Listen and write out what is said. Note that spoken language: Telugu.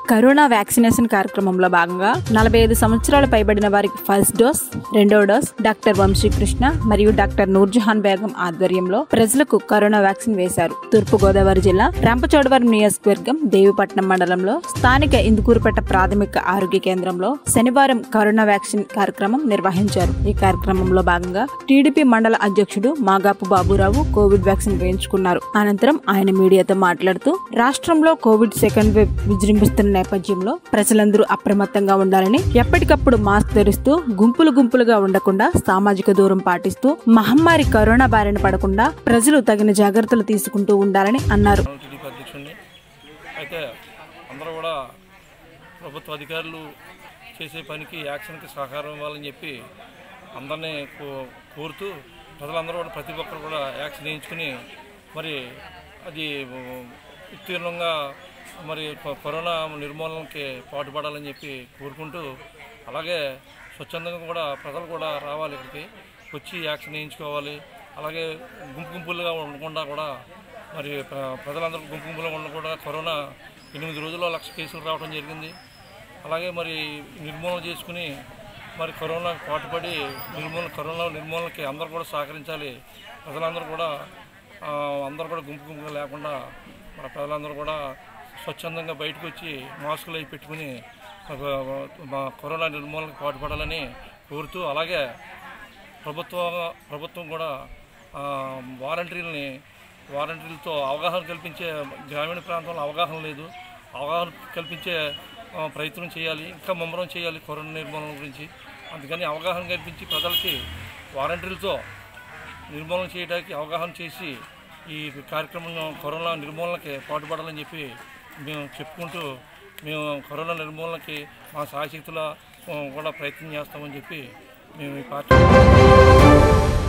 కరోనా వ్యాక్సినేషన్ కార్యక్రమంలో భాగంగా నలభై ఐదు సంవత్సరాలు పైబడిన వారికి ఫస్ట్ డోస్ రెండో డోస్ డాక్టర్ వంశీకృష్ణ మరియు డాక్టర్ నూర్జహాన్ బేగం ఆధ్వర్యంలో ప్రజలకు కరోనా వ్యాక్సిన్ వేశారు తూర్పు గోదావరి జిల్లా రంపచోడవరం నియోజకవర్గం దేవిపట్నం మండలంలో స్థానిక ఇందుకూరుపేట ప్రాథమిక ఆరోగ్య కేంద్రంలో శనివారం కరోనా వ్యాక్సిన్ కార్యక్రమం నిర్వహించారు ఈ కార్యక్రమంలో భాగంగా టీడీపీ మండల అధ్యక్షుడు మాగాపు బాబురావు కోవిడ్ వ్యాక్సిన్ వేయించుకున్నారు అనంతరం ఆయన మీడియాతో మాట్లాడుతూ రాష్ట్రంలో కోవిడ్ సెకండ్ వేవ్ విజృంభిస్తున్న నేపథ్యంలో ప్రజలందరూ అప్రమత్తంగా ఉండాలని ఎప్పటికప్పుడు మాస్క్ ధరిస్తూ గుంపులు గుంపులుగా ఉండకుండా సామాజిక దూరం పాటిస్తూ మహమ్మారి కరోనా బారిన పడకుండా ప్రజలు తగిన జాగ్రత్తలు తీసుకుంటూ ఉండాలని అన్నారు టీడీపీ అధ్యక్షుడిని అయితే అందరూ కూడా ప్రభుత్వ అధికారులు చేసే పనికి యాక్షన్కి సహకారం ఇవ్వాలని చెప్పి అందరినీ కో- కోరుతూ ప్రజలందరూ కూడా ప్రతి ఒక్కరు కూడా యాక్షన్ వేయించుకుని మరి అది ఉత్తీర్ణంగా మరి కొ- కరోనా నిర్మూలనకి పాటుపడాలని చెప్పి కోరుకుంటూ అలాగే స్వచ్ఛందంగా కూడా ప్రజలు కూడా రావాలి ఇక్కడికి వచ్చి యాక్షన్ వేయించుకోవాలి అలాగే గుంపు గుంపులుగా ఉండకుండా కూడా మరి ప్ర- ప్రజలందరూ గుంపు గుంపులుగా ఉండకుండా కరోనా ఎనిమిది రోజుల్లో లక్ష కేసులు రావడం జరిగింది అలాగే మరి నిర్మూలన చేసుకుని మరి కరోనా పాటుపడి నిర్మూలన కరోనా నిర్మూలనకి అందరూ కూడా సహకరించాలి ప్రజలందరూ కూడా ఆ, అందరూ కూడా గుంపు గుంపుగా లేకుండా మన ప్రజలందరూ కూడా స్వచ్ఛందంగా బయటకు వచ్చి మాస్కులు అవి పెట్టుకుని ఒక, మా కరోనా నిర్మూలనకు పాటుపడాలని కోరుతూ అలాగే ప్రభుత్వ ప్రభుత్వం కూడా ఆ, వాలంటీర్లని వాలంటీర్లతో అవగాహన కల్పించే గ్రామీణ ప్రాంతంలో అవగాహన లేదు అవగాహన కల్పించే ఆ, ప్రయత్నం చేయాలి ఇంకా ముమ్మరం చేయాలి కరోనా నిర్మూలన గురించి అందుకని అవగాహన కల్పించి ప్రజలకి వాలంటీర్లతో నిర్మూలన చేయడానికి అవగాహన చేసి ఈ కార్యక్రమం కరోనా నిర్మూలనకి పాటుపడాలని చెప్పి మేము చెప్పుకుంటూ మేము కరోనా నిర్మూలనకి మా సాయశక్తుల కూడా ప్రయత్నం చేస్తామని చెప్పి మేము ఈ పార్టీ